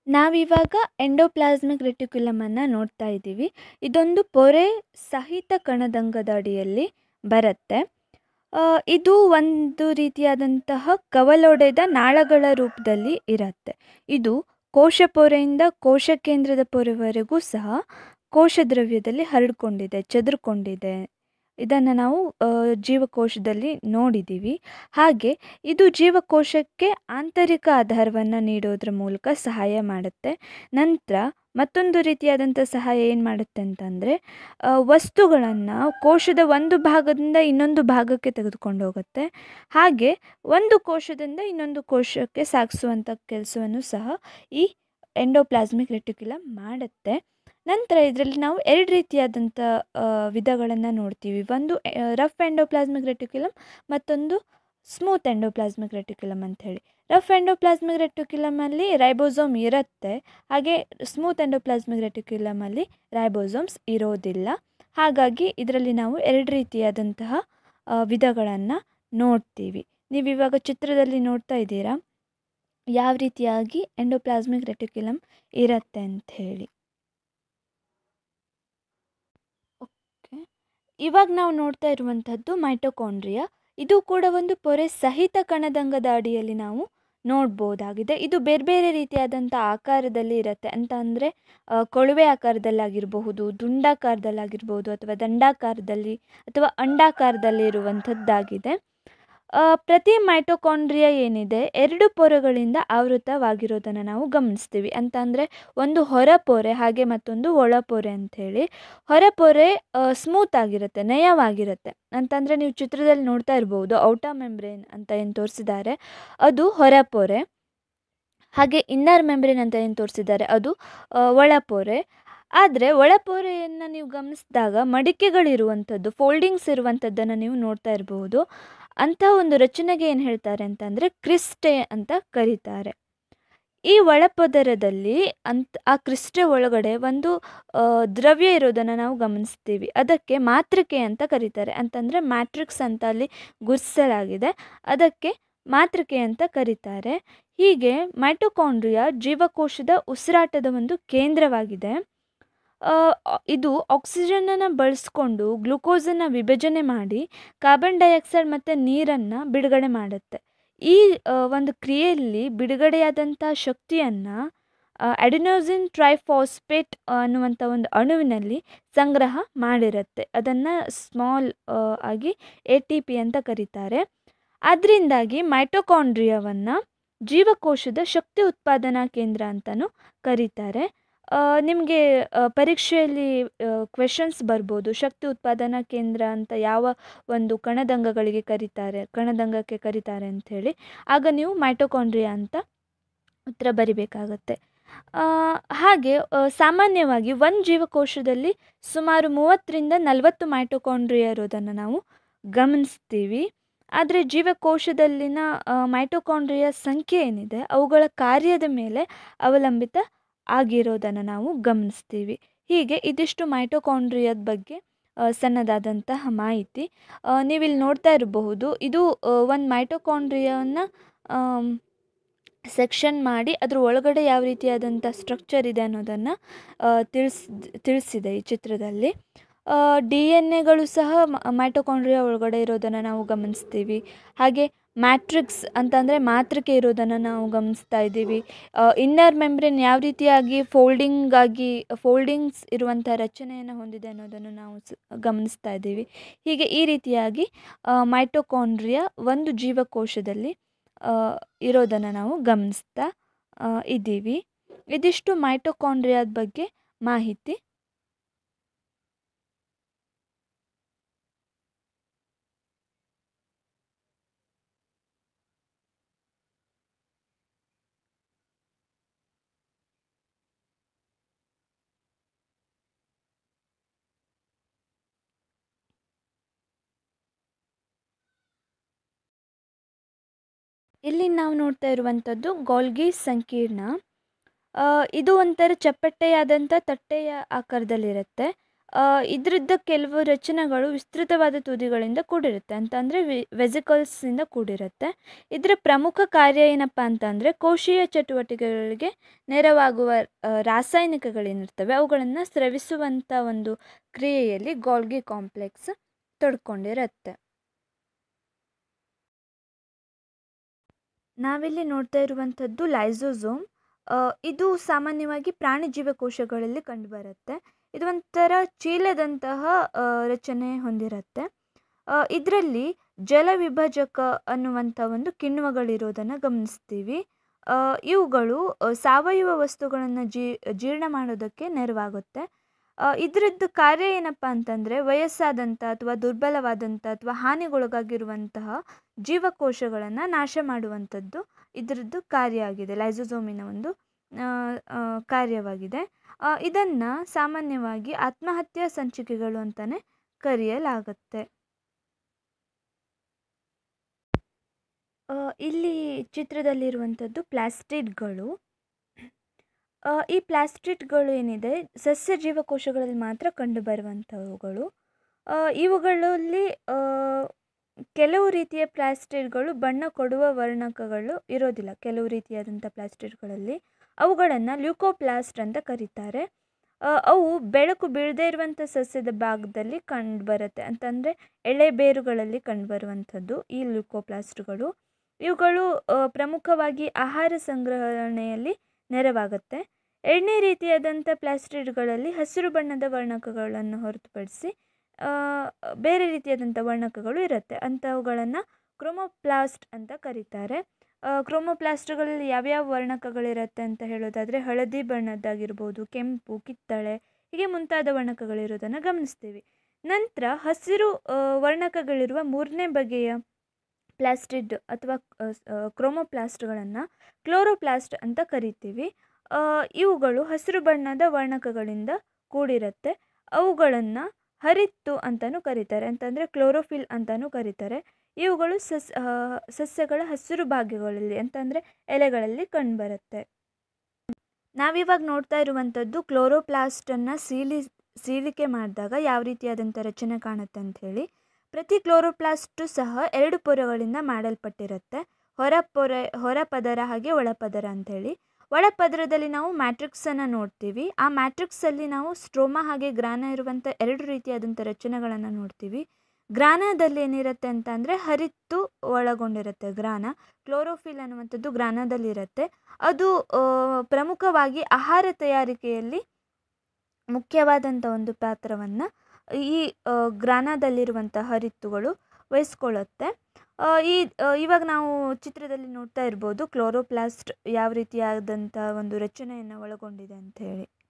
ನಾವಿವಾಗ ಎಂಡೋಪ್ಲಾಸ್ಮಿಕ್ ರೆಟಿಕ್ಯುಲಮನ್ನು ನೋಡ್ತಾ ಇದ್ದೀವಿ ಇದೊಂದು ಪೊರೆ ಸಹಿತ ಕಣದಂಗದ ಅಡಿಯಲ್ಲಿ ಬರುತ್ತೆ ಇದು ಒಂದು ರೀತಿಯಾದಂತಹ ಕವಲೊಡೆದ ನಾಳಗಳ ರೂಪದಲ್ಲಿ ಇರುತ್ತೆ ಇದು ಕೋಶಪೊರೆಯಿಂದ ಕೋಶಕೇಂದ್ರದ ಪೊರೆವರೆಗೂ ಸಹ ಕೋಶದ್ರವ್ಯದಲ್ಲಿ ಹರಡಿಕೊಂಡಿದೆ ಚದುರಿಕೊಂಡಿದೆ ಇದನ್ನು ನಾವು ಜೀವಕೋಶದಲ್ಲಿ ನೋಡಿದ್ದೀವಿ ಹಾಗೆ ಇದು ಜೀವಕೋಶಕ್ಕೆ ಆಂತರಿಕ ಆಧಾರವನ್ನು ನೀಡೋದ್ರ ಮೂಲಕ ಸಹಾಯ ಮಾಡುತ್ತೆ ನಂತರ ಮತ್ತೊಂದು ರೀತಿಯಾದಂಥ ಸಹಾಯ ಏನು ಮಾಡುತ್ತೆ ಅಂತಂದರೆ ವಸ್ತುಗಳನ್ನು ಕೋಶದ ಒಂದು ಭಾಗದಿಂದ ಇನ್ನೊಂದು ಭಾಗಕ್ಕೆ ತೆಗೆದುಕೊಂಡು ಹೋಗುತ್ತೆ ಹಾಗೆ ಒಂದು ಕೋಶದಿಂದ ಇನ್ನೊಂದು ಕೋಶಕ್ಕೆ ಸಾಗಿಸುವಂಥ ಕೆಲಸವನ್ನು ಸಹ ಈ ಎಂಡೋಪ್ಲಾಸ್ಮಿಕ್ ರೆಟಿಕ್ಯುಲಮ್ ಮಾಡುತ್ತೆ ನಂತರ ಇದರಲ್ಲಿ ನಾವು ಎರಡು ರೀತಿಯಾದಂಥ ವಿಧಗಳನ್ನು ನೋಡ್ತೀವಿ ಒಂದು ರಫ್ ಎಂಡೋಪ್ಲಾಸ್ಮಿಕ್ ರೆಟಿಕ್ಯುಲಮ್ ಮತ್ತೊಂದು ಸ್ಮೂತ್ ಎಂಡೋಪ್ಲಾಸ್ಮಿಕ್ ರೆಟಿಕ್ಯುಲಮ್ ಅಂತ ಹೇಳಿ ರಫ್ ಎಂಡೋಪ್ಲಾಸ್ಮಿಕ್ ರೆಟಿಕ್ಯುಲಮಲ್ಲಿ ರೈಬೋಸೋಮ್ ಇರುತ್ತೆ ಹಾಗೆ ಸ್ಮೂತ್ ಎಂಡೋಪ್ಲಾಸ್ಮಿಕ್ ರೆಟಿಕ್ಯುಲಮಲ್ಲಿ ರೈಬೋಸೋಮ್ಸ್ ಇರೋದಿಲ್ಲ ಹಾಗಾಗಿ ಇದರಲ್ಲಿ ನಾವು ಎರಡು ರೀತಿಯಾದಂತಹ ವಿಧಗಳನ್ನು ನೋಡ್ತೀವಿ ನೀವು ಇವಾಗ ಚಿತ್ರದಲ್ಲಿ ನೋಡ್ತಾ ಇದ್ದೀರಾ ಯಾವ ರೀತಿಯಾಗಿ ಎಂಡೋಪ್ಲಾಸ್ಮಿಕ್ ರೆಟಿಕ್ಯುಲಮ್ ಇರುತ್ತೆ ಅಂತ ಹೇಳಿ ಓಕೆ ಇವಾಗ ನಾವು ನೋಡ್ತಾ ಇರುವಂಥದ್ದು ಮೈಟೊಕಾಂಡ್ರಿಯಾ ಇದು ಕೂಡ ಒಂದು ಪೊರೆ ಸಹಿತ ಕಣದಂಗದ ಅಡಿಯಲ್ಲಿ ನಾವು ನೋಡ್ಬೋದಾಗಿದೆ ಇದು ಬೇರೆ ಬೇರೆ ರೀತಿಯಾದಂಥ ಆಕಾರದಲ್ಲಿ ಇರುತ್ತೆ ಅಂತ ಅಂದರೆ ಕೊಳುವೆ ಆಕಾರದಲ್ಲಾಗಿರಬಹುದು ದುಂಡಾಕಾರದಲ್ಲಾಗಿರ್ಬೋದು ಅಥವಾ ದಂಡಾಕಾರದಲ್ಲಿ ಅಥವಾ ಅಂಡಾಕಾರದಲ್ಲಿ ಇರುವಂಥದ್ದಾಗಿದೆ ಪ್ರತಿ ಮೈಟೊಕಾಂಡ್ರಿಯಾ ಏನಿದೆ ಎರಡು ಪೊರೆಗಳಿಂದ ಆವೃತವಾಗಿರೋದನ್ನು ನಾವು ಗಮನಿಸ್ತೀವಿ ಅಂತ ಅಂದರೆ ಒಂದು ಹೊರಪೊರೆ ಹಾಗೆ ಮತ್ತೊಂದು ಒಳಪೊರೆ ಅಂಥೇಳಿ ಹೊರಪೊರೆ ಸ್ಮೂತ್ ಆಗಿರುತ್ತೆ ನಯವಾಗಿರುತ್ತೆ ಅಂತಂದರೆ ನೀವು ಚಿತ್ರದಲ್ಲಿ ನೋಡ್ತಾ ಇರ್ಬೋದು ಔಟಾ ಮೆಂಬ್ರೇನ್ ಅಂತ ಏನು ತೋರಿಸಿದ್ದಾರೆ ಅದು ಹೊರಪೊರೆ ಹಾಗೆ ಇನ್ನರ್ ಮೆಂಬ್ರೇನ್ ಅಂತ ಏನು ತೋರಿಸಿದ್ದಾರೆ ಅದು ಒಳಪೊರೆ ಆದರೆ ಒಳಪೊರೆಯನ್ನು ನೀವು ಗಮನಿಸಿದಾಗ ಮಡಿಕೆಗಳಿರುವಂಥದ್ದು ಫೋಲ್ಡಿಂಗ್ಸ್ ಇರುವಂಥದ್ದನ್ನು ನೀವು ನೋಡ್ತಾ ಇರಬಹುದು ಅಂಥ ಒಂದು ರಚನೆಗೆ ಏನು ಹೇಳ್ತಾರೆ ಅಂತಂದರೆ ಕ್ರಿಸ್ಟೆ ಅಂತ ಕರೀತಾರೆ ಈ ಒಳಪದರದಲ್ಲಿ ಅಂತ ಆ ಕ್ರಿಸ್ಟೆ ಒಳಗಡೆ ಒಂದು ದ್ರವ್ಯ ಇರೋದನ್ನು ನಾವು ಗಮನಿಸ್ತೀವಿ ಅದಕ್ಕೆ ಮಾತೃಕೆ ಅಂತ ಕರೀತಾರೆ ಅಂತಂದರೆ ಮ್ಯಾಟ್ರಿಕ್ಸ್ ಅಂತ ಅಲ್ಲಿ ಗುರ್ಸಲಾಗಿದೆ ಅದಕ್ಕೆ ಮಾತೃಕೆ ಅಂತ ಕರೀತಾರೆ ಹೀಗೆ ಮೈಟೊಕಾಂಡ್ರಿಯಾ ಜೀವಕೋಶದ ಉಸಿರಾಟದ ಒಂದು ಕೇಂದ್ರವಾಗಿದೆ ಇದು ಆಕ್ಸಿಜನನ್ನು ಬಳಸ್ಕೊಂಡು ಗ್ಲುಕೋಸನ್ನು ವಿಭಜನೆ ಮಾಡಿ ಕಾರ್ಬನ್ ಡೈಆಕ್ಸೈಡ್ ಮತ್ತು ನೀರನ್ನು ಬಿಡುಗಡೆ ಮಾಡುತ್ತೆ ಈ ಒಂದು ಕ್ರಿಯೆಯಲ್ಲಿ ಬಿಡುಗಡೆಯಾದಂಥ ಶಕ್ತಿಯನ್ನು ಅಡಿನೋಸಿನ್ ಟ್ರೈಫಾಸ್ಪೇಟ್ ಅನ್ನುವಂಥ ಒಂದು ಅಣುವಿನಲ್ಲಿ ಸಂಗ್ರಹ ಮಾಡಿರುತ್ತೆ ಅದನ್ನು ಸ್ಮಾಲ್ ಆಗಿ ಎ ಟಿ ಪಿ ಅಂತ ಕರೀತಾರೆ ಅದರಿಂದಾಗಿ ಮೈಟೊಕಾಂಡ್ರಿಯಾವನ್ನು ಜೀವಕೋಶದ ಶಕ್ತಿ ಉತ್ಪಾದನಾ ಕೇಂದ್ರ ಅಂತಲೂ ಕರೀತಾರೆ ನಿಮಗೆ ಪರೀಕ್ಷೆಯಲ್ಲಿ ಕ್ವೆಶನ್ಸ್ ಬರ್ಬೋದು ಶಕ್ತಿ ಉತ್ಪಾದನಾ ಕೇಂದ್ರ ಅಂತ ಯಾವ ಒಂದು ಕಣದಂಗಗಳಿಗೆ ಕರೀತಾರೆ ಕಣದಂಗಕ್ಕೆ ಕರೀತಾರೆ ಅಂಥೇಳಿ ಆಗ ನೀವು ಮೈಟೊಕಾಂಡ್ರಿಯಾ ಅಂತ ಉತ್ತರ ಬರಿಬೇಕಾಗತ್ತೆ ಹಾಗೆ ಸಾಮಾನ್ಯವಾಗಿ ಒಂದು ಜೀವಕೋಶದಲ್ಲಿ ಸುಮಾರು ಮೂವತ್ತರಿಂದ ನಲವತ್ತು ಮೈಟೊಕಾಂಡ್ರಿಯಾ ಇರೋದನ್ನು ನಾವು ಗಮನಿಸ್ತೀವಿ ಆದರೆ ಜೀವಕೋಶದಲ್ಲಿನ ಮೈಟೊಕಾಂಡ್ರಿಯಾ ಸಂಖ್ಯೆ ಏನಿದೆ ಅವುಗಳ ಕಾರ್ಯದ ಮೇಲೆ ಅವಲಂಬಿತ ಆಗಿರೋದನ್ನು ನಾವು ಗಮನಿಸ್ತೀವಿ ಹೀಗೆ ಇದಿಷ್ಟು ಮೈಟೊಕಾಂಡ್ರಿಯಾದ ಬಗ್ಗೆ ಸಣ್ಣದಾದಂತಹ ಮಾಹಿತಿ ನೀವಿಲ್ಲಿ ನೋಡ್ತಾ ಇರಬಹುದು ಇದು ಒಂದು ಮೈಟೊಕಾಂಡ್ರಿಯಾವನ್ನು ಸೆಕ್ಷನ್ ಮಾಡಿ ಅದ್ರ ಒಳಗಡೆ ಯಾವ ರೀತಿಯಾದಂಥ ಸ್ಟ್ರಕ್ಚರ್ ಇದೆ ಅನ್ನೋದನ್ನು ತಿಳಿಸ್ ತಿಳಿಸಿದೆ ಈ ಚಿತ್ರದಲ್ಲಿ ಡಿ ಎನ್ ಎಗಳು ಸಹ ಮೈಟೊಕಾಂಡ್ರಿಯಾ ಒಳಗಡೆ ಇರೋದನ್ನು ನಾವು ಗಮನಿಸ್ತೀವಿ ಹಾಗೆ ಮ್ಯಾಟ್ರಿಕ್ಸ್ ಅಂತಂದರೆ ಮಾತೃಕೆ ಇರೋದನ್ನು ನಾವು ಗಮನಿಸ್ತಾ ಇದ್ದೀವಿ ಇನ್ನರ್ ಮೆಂಬ್ರೇನ್ ಯಾವ ರೀತಿಯಾಗಿ ಫೋಲ್ಡಿಂಗ್ ಆಗಿ ಫೋಲ್ಡಿಂಗ್ಸ್ ಇರುವಂಥ ರಚನೆಯನ್ನು ಹೊಂದಿದೆ ಅನ್ನೋದನ್ನು ನಾವು ಗಮನಿಸ್ತಾ ಇದ್ದೀವಿ ಹೀಗೆ ಈ ರೀತಿಯಾಗಿ ಮೈಟೊಕಾಂಡ್ರಿಯಾ ಒಂದು ಜೀವಕೋಶದಲ್ಲಿ ಇರೋದನ್ನು ನಾವು ಗಮನಿಸ್ತಾ ಇದ್ದೀವಿ ಇದಿಷ್ಟು ಮೈಟೊಕಾಂಡ್ರಿಯಾದ ಬಗ್ಗೆ ಮಾಹಿತಿ ಇಲ್ಲಿ ನಾವು ನೋಡ್ತಾ ಇರುವಂಥದ್ದು ಗೋಲ್ಗಿ ಸಂಕೀರ್ಣ ಇದು ಒಂಥರ ಚಪ್ಪಟ್ಟೆಯಾದಂಥ ತಟ್ಟೆಯ ಆಕಾರದಲ್ಲಿರುತ್ತೆ ಇದರದ್ದು ಕೆಲವು ರಚನೆಗಳು ವಿಸ್ತೃತವಾದ ತುದಿಗಳಿಂದ ಕೂಡಿರುತ್ತೆ ಅಂತಂದರೆ ವಿ ವೆಸಿಕಲ್ಸಿಂದ ಕೂಡಿರುತ್ತೆ ಇದರ ಪ್ರಮುಖ ಕಾರ್ಯ ಏನಪ್ಪ ಅಂತಂದರೆ ಕೋಶೀಯ ಚಟುವಟಿಕೆಗಳಿಗೆ ನೆರವಾಗುವ ಆ, ರಾಸಾಯನಿಕಗಳೇನಿರ್ತವೆ ಅವುಗಳನ್ನು ಸ್ರವಿಸುವಂಥ ಒಂದು ಕ್ರಿಯೆಯಲ್ಲಿ ಗಾಲ್ಗಿ ಕಾಂಪ್ಲೆಕ್ಸ್ ತೊಡ್ಕೊಂಡಿರುತ್ತೆ ನಾವಿಲ್ಲಿ ನೋಡ್ತಾ ಇರುವಂಥದ್ದು ಲೈಸೋಸೋಮ್ ಆ, ಇದು ಸಾಮಾನ್ಯವಾಗಿ ಪ್ರಾಣಿ ಜೀವಕೋಶಗಳಲ್ಲಿ ಕಂಡುಬರುತ್ತೆ ಇದು ಒಂಥರ ಚೀಲದಂತಹ ಆ, ರಚನೆ ಹೊಂದಿರುತ್ತೆ ಇದರಲ್ಲಿ ಜಲವಿಭಜಕ ಅನ್ನುವಂಥ ಒಂದು ಕಿಣ್ವಗಳಿರೋದನ್ನು ಗಮನಿಸ್ತೀವಿ ಆ, ಇವುಗಳು ಆ, ಸಾವಯವ ವಸ್ತುಗಳನ್ನು ಜೀ ಜೀರ್ಣ ಮಾಡೋದಕ್ಕೆ ನೆರವಾಗುತ್ತೆ ಆ, ಇದರದ್ದು ಕಾರ್ಯ ಏನಪ್ಪ ಅಂತಂದರೆ ವಯಸ್ಸಾದಂಥ ಅಥವಾ ದುರ್ಬಲವಾದಂಥ ಅಥವಾ ಹಾನಿಗೊಳಗಾಗಿರುವಂತಹ ಜೀವಕೋಶಗಳನ್ನು ನಾಶ ಮಾಡುವಂಥದ್ದು ಇದರದ್ದು ಕಾರ್ಯ ಆಗಿದೆ ಲೈಸೋಸೋಮಿನ ಒಂದು ಆ, ಆ, ಕಾರ್ಯವಾಗಿದೆ ಇದನ್ನು ಸಾಮಾನ್ಯವಾಗಿ ಆತ್ಮಹತ್ಯಾ ಸಂಚಿಕೆಗಳು ಅಂತಲೇ ಕರೆಯಲಾಗುತ್ತೆ ಆ, ಇಲ್ಲಿ ಚಿತ್ರದಲ್ಲಿರುವಂಥದ್ದು ಪ್ಲಾಸ್ಟಿಡ್ಗಳು ಆ, ಈ ಪ್ಲಾಸ್ಟಿಡ್ಗಳು ಏನಿದೆ ಸಸ್ಯ ಜೀವಕೋಶಗಳಲ್ಲಿ ಮಾತ್ರ ಕಂಡುಬರುವಂಥವುಗಳು ಆ, ಇವುಗಳಲ್ಲಿ ಆ, ಕೆಲವು ರೀತಿಯ ಪ್ಲಾಸ್ಟಿಡ್ಗಳು ಬಣ್ಣ ಕೊಡುವ ವರ್ಣಕಗಳು ಇರೋದಿಲ್ಲ ಕೆಲವು ರೀತಿಯಾದಂಥ ಪ್ಲಾಸ್ಟಿಡ್ಗಳಲ್ಲಿ ಅವುಗಳನ್ನು ಲ್ಯೂಕೋಪ್ಲಾಸ್ಟ್ ಅಂತ ಕರೀತಾರೆ ಆ, ಅವು ಬೆಳಕು ಬೀಳದೇ ಇರುವಂಥ ಸಸ್ಯದ ಭಾಗದಲ್ಲಿ ಕಂಡುಬರುತ್ತೆ ಅಂತಂದರೆ ಎಳೆ ಬೇರುಗಳಲ್ಲಿ ಕಂಡುಬರುವಂಥದ್ದು ಈ ಲ್ಯೂಕೋಪ್ಲಾಸ್ಟ್ಗಳು ಇವುಗಳು ಆ, ಪ್ರಮುಖವಾಗಿ ಆಹಾರ ಸಂಗ್ರಹಣೆಯಲ್ಲಿ ನೆರವಾಗುತ್ತೆ ಎರಡನೇ ರೀತಿಯಾದಂಥ ಪ್ಲಾಸ್ಟಿಡ್ಗಳಲ್ಲಿ ಹಸಿರು ಬಣ್ಣದ ವರ್ಣಕಗಳನ್ನು ಹೊರತುಪಡಿಸಿ ಆ, ಬೇರೆ ರೀತಿಯಾದಂಥ ವರ್ಣಕಗಳು ಇರುತ್ತೆ ಅಂಥವುಗಳನ್ನು ಕ್ರೋಮೋಪ್ಲಾಸ್ಟ್ ಅಂತ ಕರೀತಾರೆ ಆ, ಕ್ರೋಮೋಪ್ಲಾಸ್ಟ್ಗಳಲ್ಲಿ ಯಾವ್ಯಾವ ವರ್ಣಕಗಳಿರುತ್ತೆ ಅಂತ ಹೇಳೋದಾದರೆ ಹಳದಿ ಬಣ್ಣದ್ದಾಗಿರ್ಬೋದು ಕೆಂಪು ಕಿತ್ತಳೆ ಹೀಗೆ ಮುಂತಾದ ವರ್ಣಕಗಳಿರೋದನ್ನು ಗಮನಿಸ್ತೀವಿ ನಂತರ ಹಸಿರು ಆ, ವರ್ಣಕಗಳಿರುವ ಮೂರನೇ ಬಗೆಯ ಪ್ಲಾಸ್ಟಿಡ್ ಅಥವಾ ಕ್ರೋಮೋಪ್ಲಾಸ್ಟ್ಗಳನ್ನು ಕ್ಲೋರೋಪ್ಲಾಸ್ಟ್ ಅಂತ ಕರಿತೀವಿ ಆ, ಇವುಗಳು ಹಸಿರು ಬಣ್ಣದ ವರ್ಣಕಗಳಿಂದ ಕೂಡಿರುತ್ತೆ ಅವುಗಳನ್ನು ಹರಿತ್ತು ಅಂತಲೂ ಕರೀತಾರೆ ಅಂತಂದರೆ ಕ್ಲೋರೋಫಿಲ್ ಅಂತಲೂ ಕರೀತಾರೆ ಇವುಗಳು ಸಸ್ ಆ, ಸಸ್ಯಗಳ ಹಸಿರು ಭಾಗಗಳಲ್ಲಿ ಅಂತಂದರೆ ಎಲೆಗಳಲ್ಲಿ ಕಂಡುಬರುತ್ತೆ ನಾವಿವಾಗ ನೋಡ್ತಾ ಇರುವಂಥದ್ದು ಕ್ಲೋರೋಪ್ಲಾಸ್ಟನ್ನು ಸೀಲಿ ಸೀಳಿಕೆ ಮಾಡಿದಾಗ ಯಾವ ರೀತಿಯಾದಂಥ ರಚನೆ ಕಾಣುತ್ತೆ ಅಂಥೇಳಿ ಪ್ರತಿ ಕ್ಲೋರೋಪ್ಲಾಸ್ಟು ಸಹ ಎರಡು ಪೊರೆಗಳಿಂದ ಮಾಡಲ್ಪಟ್ಟಿರುತ್ತೆ ಹೊರ ಪೊರೆ ಹೊರ ಪದರ ಹಾಗೆ ಒಳಪದರ ಅಂಥೇಳಿ ಒಳಪದರದಲ್ಲಿ ನಾವು ಮ್ಯಾಟ್ರಿಕ್ಸನ್ನು ನೋಡ್ತೀವಿ ಆ ಮ್ಯಾಟ್ರಿಕ್ಸಲ್ಲಿ ನಾವು ಸ್ಟ್ರೋಮಾ ಹಾಗೆ ಗ್ರಾನ ಇರುವಂಥ ಎರಡು ರೀತಿಯಾದಂಥ ರಚನೆಗಳನ್ನು ನೋಡ್ತೀವಿ ಗ್ರಾನದಲ್ಲಿ ಏನಿರುತ್ತೆ ಅಂತ ಅಂದರೆ ಹರಿತ್ತು ಒಳಗೊಂಡಿರುತ್ತೆ ಗ್ರಾನ ಕ್ಲೋರೋಫಿಲ್ ಅನ್ನುವಂಥದ್ದು ಗ್ರಾನದಲ್ಲಿರುತ್ತೆ ಅದು ಆ, ಪ್ರಮುಖವಾಗಿ ಆಹಾರ ತಯಾರಿಕೆಯಲ್ಲಿ ಮುಖ್ಯವಾದಂಥ ಒಂದು ಪಾತ್ರವನ್ನು ಈ ಆ, ಗ್ರಾನದಲ್ಲಿರುವಂಥ ಹರಿತ್ತುಗಳು ವಹಿಸ್ಕೊಳ್ಳುತ್ತೆ ಆ, ಈ ಆ, ಇವಾಗ ನಾವು ಚಿತ್ರದಲ್ಲಿ ನೋಡ್ತಾ ಇರ್ಬೋದು ಕ್ಲೋರೋಪ್ಲಾಸ್ಟ್ ಯಾವ ರೀತಿಯಾದಂಥ ಒಂದು ರಚನೆಯನ್ನು ಒಳಗೊಂಡಿದೆ ಅಂತ ಹೇಳಿ